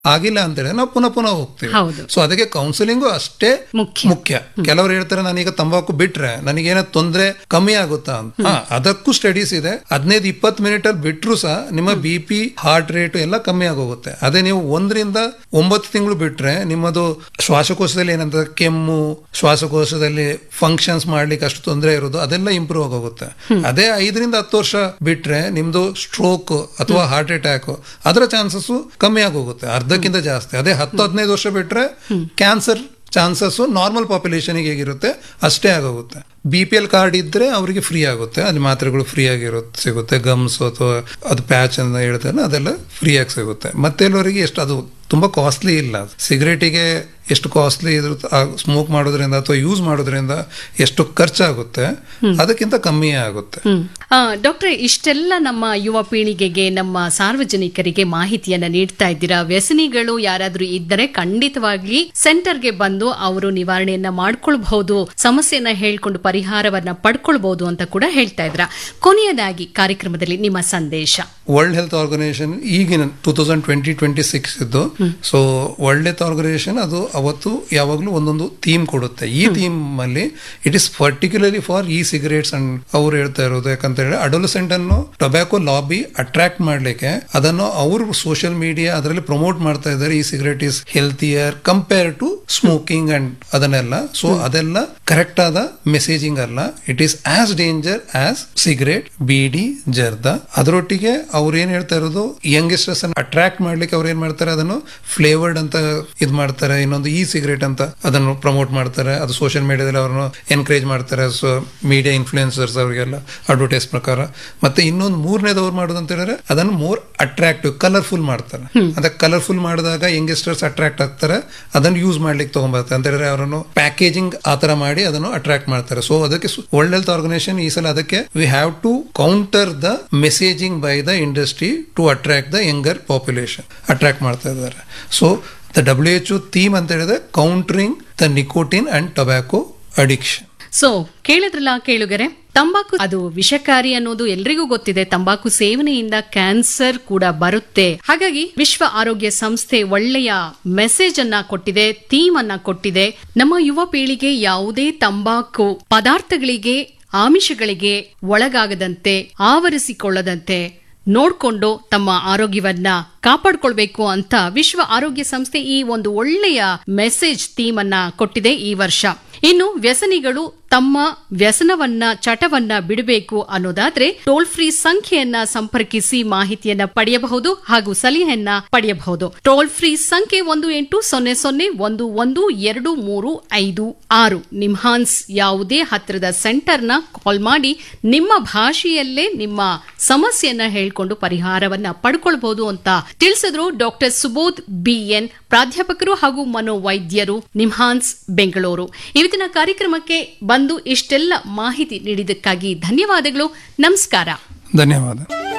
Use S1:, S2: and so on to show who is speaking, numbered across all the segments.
S1: ಆಗಿಲ್ಲ ಅಂತ ಹೇಳಿದ್ರೆ ನಾವು ಪುನಃ ಪುನಃ ಹೋಗ್ತೀವಿ
S2: ಹೌದು.
S1: ಸೊ ಅದಕ್ಕೆ ಕೌನ್ಸಿಲಿಂಗು ಅಷ್ಟೇ
S2: ಮುಖ್ಯ.
S1: ಮುಖ್ಯ ಕೆಲವರು ಹೇಳ್ತಾರೆ ನಾನೀಗ ತಂಬಾಕು ಬಿಟ್ರೆ ನನಗೇನೋ ತೊಂದರೆ ಕಮ್ಮಿ ಆಗುತ್ತಾ ಅಂತ ಹಾ ಅದಕ್ಕೂ ಸ್ಟಡೀಸ್ ಇದೆ ಹದಿನೈದು ಇಪ್ಪತ್ತು ಮಿನಿಟ್ ಅಲ್ಲಿ ಬಿಟ್ರು ಸಹ ನಿಮ್ಮ ಬಿ ಪಿ ಹಾರ್ಟ್ ರೇಟ್ ಎಲ್ಲ ಕಮ್ಮಿ ಆಗೋಗುತ್ತೆ ಅದೇ ನೀವು ಒಂದರಿಂದ ಒಂಬತ್ತು ತಿಂಗಳು ಬಿಟ್ರೆ ನಿಮ್ಮದು ಶ್ವಾಸಕೋಶದಲ್ಲಿ ಏನಂತ ಕೆಮ್ಮು ಶ್ವಾಸಕೋಶದಲ್ಲಿ ಫಂಕ್ಷನ್ಸ್ ಮಾಡ್ಲಿಕ್ಕೆ ಅಷ್ಟು ತೊಂದರೆ ಇರೋದು ಅದೆಲ್ಲ ಇಂಪ್ರೂವ್ ಆಗೋಗುತ್ತೆ ಅದೇ ಐದರಿಂದ ಹತ್ತು ವರ್ಷ ಬಿಟ್ರೆ ನಿಮ್ದು ಸ್ಟ್ರೋಕ್ ಅಥವಾ ಹಾರ್ಟ್ ಅಟ್ಯಾಕ್ ಅದರ ಚಾನ್ಸಸ್ ಕಮ್ಮಿ ಆಗೋಗುತ್ತೆ ಅರ್ಧಕ್ಕಿಂತ ಜಾಸ್ತಿ ಅದೇ ಹತ್ತು ಹದಿನೈದು ವರ್ಷ ಬಿಟ್ರೆ ಕ್ಯಾನ್ಸರ್ ಚಾನ್ಸಸ್ ನಾರ್ಮಲ್ ಪಾಪ್ಯುಲೇಷನ್ಗೆ ಹೇಗಿರುತ್ತೆ ಅಷ್ಟೇ ಆಗೋಗುತ್ತೆ ಬಿ ಪಿ ಎಲ್ ಕಾರ್ಡ್ ಇದ್ರೆ ಅವರಿಗೆ ಫ್ರೀ ಆಗುತ್ತೆ ಅಲ್ಲಿ ಮಾತ್ರೆಗಳು ಫ್ರೀ ಆಗಿರುತ್ತೆ ಸಿಗುತ್ತೆ ಗಮ್ಸ್ ಅಥವಾ ಅದು ಪ್ಯಾಚ್ ಅಂತ ಹೇಳ್ತಾರೆ ಅದೆಲ್ಲ ಫ್ರೀ ಆಗಿ ಸಿಗುತ್ತೆ ಮತ್ತೆ ಎಲ್ಲವರಿಗೆ ಎಷ್ಟು ಅದು ತುಂಬಾ ಕಾಸ್ಟ್ಲಿ ಇಲ್ಲ ಸಿಗರೇಟಿಗೆ ಎಷ್ಟು ಕಾಸ್ಟ್ಲಿ ಇದ್ರ ಸ್ಮೋಕ್ ಮಾಡೋದ್ರಿಂದ ಅಥವಾ ಯೂಸ್ ಮಾಡೋದ್ರಿಂದ ಎಷ್ಟು ಖರ್ಚಾಗುತ್ತೆ ಅದಕ್ಕಿಂತ ಕಮ್ಮಿಯೇ ಆಗುತ್ತೆ
S2: ಹ್ಮ್ ಆ, ಡಾಕ್ಟ್ರೆ ಇಷ್ಟೆಲ್ಲ ನಮ್ಮ ಯುವ ಪೀಳಿಗೆಗೆ ನಮ್ಮ ಸಾರ್ವಜನಿಕರಿಗೆ ಮಾಹಿತಿಯನ್ನ ನೀಡ್ತಾ ಇದ್ದೀರಾ ವ್ಯಸನಿಗಳು ಯಾರಾದ್ರೂ ಇದ್ದರೆ ಖಂಡಿತವಾಗಿ ಸೆಂಟರ್ಗೆ ಬಂದು ಅವರು ನಿವಾರಣೆಯನ್ನ ಮಾಡ್ಕೊಳ್ಬಹುದು ಸಮಸ್ಯೆಯನ್ನ ಹೇಳ್ಕೊಂಡು ಪರಿಹಾರವನ್ನ ಪಡ್ಕೊಳ್ಬಹುದು ಅಂತ ಕೂಡ ಹೇಳ್ತಾ ಇದ್ರ ಕೊನೆಯದಾಗಿ ಕಾರ್ಯಕ್ರಮದಲ್ಲಿ ನಿಮ್ಮ ಸಂದೇಶ
S1: ವರ್ಲ್ಡ್ ಹೆಲ್ತ್ ಆರ್ಗನೈಸೇಷನ್ ಈಗಿನ two thousand twenty twenty six ಇದ್ದು ಸೊ ವರ್ಲ್ಡ್ ಹೆಲ್ತ್ ಆರ್ಗನೈಸೇಷನ್ ಅದು ಅವತ್ತು ಯಾವಾಗಲೂ ಒಂದೊಂದು ಥೀಮ್ ಕೊಡುತ್ತೆ ಈ ಥೀಮ್ ಅಲ್ಲಿ ಇಟ್ ಇಸ್ ಪರ್ಟಿಕ್ಯುಲರ್ಲಿ ಫಾರ್ ಈ ಸಿಗರೇಟ್ಸ್ ಅಂಡ್ ಅವ್ರು ಹೇಳ್ತಾ ಇರೋದು ಯಾಕಂತ ಹೇಳಿ ಅಡೋಲಸೆಂಟ್ ಅನ್ನು ಟೊಬ್ಯಾಕೋ ಲಾಬಿ ಅಟ್ರಾಕ್ಟ್ ಮಾಡ್ಲಿಕ್ಕೆ ಅದನ್ನು ಅವರು ಸೋಷಿಯಲ್ ಮೀಡಿಯಾ ಅದರಲ್ಲಿ ಪ್ರಮೋಟ್ ಮಾಡ್ತಾ ಇದ್ದಾರೆ ಈ cigarette is healthier compare to smoking and ಅದನ್ನೆಲ್ಲ ಸೊ ಅದೆಲ್ಲ ಕರೆಕ್ಟ್ ಆದ ಮೆಸೇಜಿಂಗ್ ಅಲ್ಲ it is as danger as cigarette bidi zarda ಅದರೊಟ್ಟಿಗೆ ಅವ್ರು ಏನ್ ಹೇಳ್ತಾ ಇರೋದು ಯಂಗೆಸ್ಟರ್ಸ್ ಅನ್ನು ಅಟ್ರಾಕ್ಟ್ ಮಾಡ್ಲಿಕ್ಕೆ ಅವ್ರು ಏನ್ ಮಾಡ್ತಾರೆ ಅದನ್ನು ಫ್ಲೇವರ್ಡ್ ಅಂತ ಇದ್ ಮಾಡ್ತಾರೆ ಇನ್ನೊಂದು ಈ ಸಿಗರೇಟ್ ಅಂತ ಅದನ್ನು ಪ್ರಮೋಟ್ ಮಾಡ್ತಾರೆ ಅದು ಸೋಷಿಯಲ್ ಮೀಡಿಯಾದಲ್ಲಿ ಅವ್ರನ್ನು ಎನ್ಕರೇಜ್ ಮಾಡ್ತಾರೆ ಸೊ ಮೀಡಿಯಾ ಇನ್ಫ್ಲೂಯೆನ್ಸರ್ಸ್ ಅವರಿಗೆಲ್ಲ ಅಡ್ವರ್ಟೈಸ್ ಪ್ರಕಾರ ಮತ್ತೆ ಇನ್ನೊಂದು ಮೂರನೇದು ಅವ್ರು ಮಾಡೋದು ಅಂತ ಹೇಳಿದ್ರೆ ಅದನ್ನು ಮೋರ್ ಅಟ್ರಾಕ್ಟಿವ್ ಕಲರ್ಫುಲ್ ಮಾಡ್ತಾರೆ ಅದಕ್ಕೆ ಕಲರ್ಫುಲ್ ಮಾಡಿದಾಗ ಯಂಗೆಸ್ಟರ್ಸ್ ಅಟ್ರಾಕ್ಟ್ ಆಗ್ತಾರೆ ಅದನ್ನು ಯೂಸ್ ಮಾಡ್ಲಿಕ್ಕೆ ತಗೊಂಬರ್ತಾರೆ ಅಂತ ಹೇಳಿದ್ರೆ ಅವರನ್ನು ಪ್ಯಾಕೇಜಿಂಗ್ ಆ ತರ ಮಾಡಿ ಅದನ್ನು ಅಟ್ರಾಕ್ಟ್ ಮಾಡ್ತಾರೆ ಸೊ ಅದಕ್ಕೆ ವರ್ಲ್ಡ್ ಹೆಲ್ತ್ ಆರ್ಗನೈಸೇಷನ್ ಈ ಸಲ ಅದಕ್ಕೆ we have to counter the messaging by the industry to attract the younger population attract ಮಾಡ್ತಾ ಇದ್ದಾರೆ so the W H theme ಅಂತ ಹೇಳಿದ್ರೆ countering the nicotine and tobacco addiction
S2: so ಕೇಳಿದ್ರಲ್ಲ ಕೇಳುಗರೆ ತಂಬಾಕು ಅದು ವಿಷಕಾರಿ ಅನ್ನೋದು ಎಲ್ರಿಗೂ ಗೊತ್ತಿದೆ ತಂಬಾಕು ಸೇವನೆಯಿಂದ ಕ್ಯಾನ್ಸರ್ ಕೂಡ ಬರುತ್ತೆ ಹಾಗಾಗಿ ವಿಶ್ವ ಆರೋಗ್ಯ ಸಂಸ್ಥೆ ಒಳ್ಳೆಯ ಮೆಸೇಜ್ ಅನ್ನ ಕೊಟ್ಟಿದೆ ಥೀಮ್ ಅನ್ನ ಕೊಟ್ಟಿದೆ ನಮ್ಮ ಯುವ ಪೀಳಿಗೆ ಯಾವುದೇ ತಂಬಾಕು ಪದಾರ್ಥಗಳಿಗೆ ಆಮಿಷಗಳಿಗೆ ಒಳಗಾಗದಂತೆ ಆವರಿಸಿಕೊಳ್ಳದಂತೆ ನೋಡ್ಕೊಂಡು ತಮ್ಮ ಆರೋಗ್ಯವನ್ನ ಕಾಪಾಡ್ಕೊಳ್ಬೇಕು ಅಂತ ವಿಶ್ವ ಆರೋಗ್ಯ ಸಂಸ್ಥೆ ಈ ಒಂದು ಒಳ್ಳೆಯ ಮೆಸೇಜ್ ಥೀಮ್ ಅನ್ನ ಕೊಟ್ಟಿದೆ ಈ ವರ್ಷ ಇನ್ನು ವ್ಯಸನಿಗಳು ತಮ್ಮ ವ್ಯಸನವನ್ನ ಚಟವನ್ನ ಬಿಡಬೇಕು ಅನ್ನೋದಾದ್ರೆ ಟೋಲ್ ಫ್ರೀ ಸಂಖ್ಯೆಯನ್ನ ಸಂಪರ್ಕಿಸಿ ಮಾಹಿತಿಯನ್ನ ಪಡೆಯಬಹುದು ಹಾಗೂ ಸಲಹೆಯನ್ನ ಪಡೆಯಬಹುದು ಟೋಲ್ ಫ್ರೀ ಸಂಖ್ಯೆ ಒಂದು ಎಂಟು ಸೊನ್ನೆ ಸೊನ್ನೆ ಒಂದು ಒಂದು ಎರಡು ಮೂರು ಐದು ಆರು ನಿಮ್ಹಾನ್ಸ್ ಯಾವುದೇ ಹತ್ತಿರದ ಸೆಂಟರ್ನ ಕಾಲ್ ಮಾಡಿ ನಿಮ್ಮ ಭಾಷೆಯಲ್ಲೇ ನಿಮ್ಮ ಸಮಸ್ಯೆಯನ್ನ ಹೇಳ್ಕೊಂಡು ಪರಿಹಾರವನ್ನ ಪಡ್ಕೊಳ್ಬಹುದು ಅಂತ ತಿಳಿಸಿದ್ರು ಡಾಕ್ಟರ್ ಸುಬೋಧ್ ಬಿಎನ್ ಪ್ರಾಧ್ಯಾಪಕರು ಹಾಗೂ ಮನೋವೈದ್ಯರು ನಿಮ್ಹಾನ್ಸ್ ಬೆಂಗಳೂರು ಇವತ್ತಿನ ಕಾರ್ಯಕ್ರಮಕ್ಕೆ ಬಂದು ಇಷ್ಟೆಲ್ಲ ಮಾಹಿತಿ ನೀಡಿದ್ದಕ್ಕಾಗಿ ಧನ್ಯವಾದಗಳು ನಮಸ್ಕಾರ
S1: ಧನ್ಯವಾದ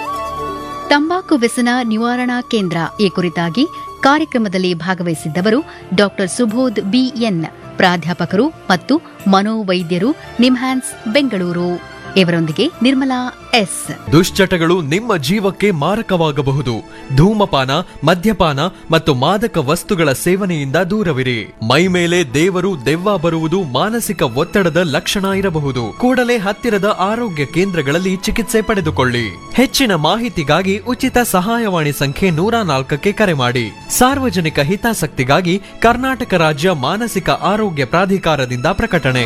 S3: ತಂಬಾಕು ವ್ಯಸನ ನಿವಾರಣಾ ಕೇಂದ್ರ ಈ ಕುರಿತಾಗಿ ಕಾರ್ಯಕ್ರಮದಲ್ಲಿ ಭಾಗವಹಿಸಿದ್ದವರು ಡಾಕ್ಟರ್ ಸುಬೋಧ್ ಬಿಎನ್ ಪ್ರಾಧ್ಯಾಪಕರು ಮತ್ತು ಮನೋವೈದ್ಯರು ನಿಮ್ಹ್ಯಾನ್ಸ್ ಬೆಂಗಳೂರು ಇವರೊಂದಿಗೆ ನಿರ್ಮಲಾ ಎಸ್
S4: ದುಶ್ಚಟಗಳು ನಿಮ್ಮ ಜೀವಕ್ಕೆ ಮಾರಕವಾಗಬಹುದು ಧೂಮಪಾನ ಮದ್ಯಪಾನ ಮತ್ತು ಮಾದಕ ವಸ್ತುಗಳ ಸೇವನೆಯಿಂದ ದೂರವಿರಿ ಮೈ ಮೇಲೆ ದೇವರು ದೆವ್ವ ಬರುವುದು ಮಾನಸಿಕ ಒತ್ತಡದ ಲಕ್ಷಣ ಇರಬಹುದು ಕೂಡಲೇ ಹತ್ತಿರದ ಆರೋಗ್ಯ ಕೇಂದ್ರಗಳಲ್ಲಿ ಚಿಕಿತ್ಸೆ ಪಡೆದುಕೊಳ್ಳಿ ಹೆಚ್ಚಿನ ಮಾಹಿತಿಗಾಗಿ ಉಚಿತ ಸಹಾಯವಾಣಿ ಸಂಖ್ಯೆ ನೂರ ನಾಲ್ಕಕ್ಕೆ ಕರೆ ಮಾಡಿ ಸಾರ್ವಜನಿಕ ಹಿತಾಸಕ್ತಿಗಾಗಿ ಕರ್ನಾಟಕ ರಾಜ್ಯ ಮಾನಸಿಕ ಆರೋಗ್ಯ ಪ್ರಾಧಿಕಾರದಿಂದ ಪ್ರಕಟಣೆ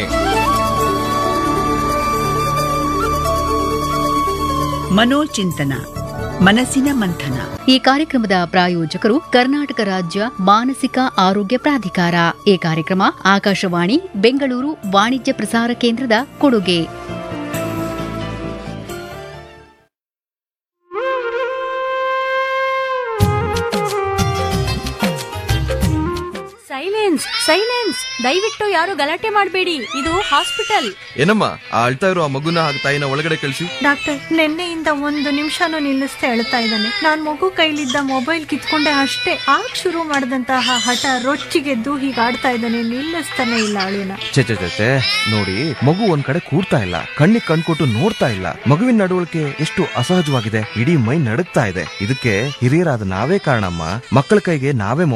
S5: ಮನೋಚಿಂತನ ಮನಸ್ಸಿನ ಮಂಥನ
S3: ಈ ಕಾರ್ಯಕ್ರಮದ ಪ್ರಾಯೋಜಕರು ಕರ್ನಾಟಕ ರಾಜ್ಯ ಮಾನಸಿಕ ಆರೋಗ್ಯ ಪ್ರಾಧಿಕಾರ ಈ ಕಾರ್ಯಕ್ರಮ ಆಕಾಶವಾಣಿ ಬೆಂಗಳೂರು ವಾಣಿಜ್ಯ ಪ್ರಸಾರ ಕೇಂದ್ರದ ಕೊಡುಗೆ
S6: ಸೈಲೆನ್ಸ್ ಸೈಲೆನ್ಸ್ ದಯವಿಟ್ಟು ಯಾರು ಗಲಾಟೆ ಮಾಡಬೇಡಿ ಇದು ಹಾಸ್ಪಿಟಲ್
S7: ಏನಮ್ಮ ಆ ಅಳ್ತಾ ಇರೋ ಆ ಮಗುನ ಹಾಗೆ ತಾಯಿನ ಒಳಗಡೆ ಕಳಿಸಿ
S8: ಡಾಕ್ಟರ್ ನಿನ್ನೆಯಿಂದ ಒಂದು ನಿಮಿಷನೂ ನಿಲ್ಲಿಸ್ತಾ ಹೇಳ್ತಾ ಇದ್ದಾನೆ ನಾನ್ ಮಗು ಕೈಲಿದ್ದ ಮೊಬೈಲ್ ಕಿತ್ಕೊಂಡೆ ಅಷ್ಟೇ ಆಗ ಶುರು ಮಾಡಿದಂತಹ ಹಠ ರೊಚ್ಚಿಗೆದ್ದು ಹೀಗೆ ಆಡ್ತಾ ಇದ್ದಾನೆ ನಿಲ್ಲಿಸ್ತಾನೆ ಇಲ್ಲ ಅಳುನ
S7: ಚೆ ಚೆ ಚೆ, ಚೆ ನೋಡಿ ಮಗು ಒಂದ್ ಕಡೆ ಕೂರ್ತಾ ಇಲ್ಲ ಕಣ್ಣಿಗೆ ಕಣ್ಕೊಟ್ಟು ನೋಡ್ತಾ ಇಲ್ಲ ಮಗುವಿನ ನಡವಳಿಕೆ ಎಷ್ಟು ಅಸಹಜವಾಗಿದೆ ಇಡೀ ಮೈ ನಡುಗ್ತಾ ಇದೆ ಇದಕ್ಕೆ ಹಿರಿಯರಾದ ನಾವೇ ಕಾರಣಮ್ಮ ಮಕ್ಕಳ ಕೈಗೆ ನಾವೇ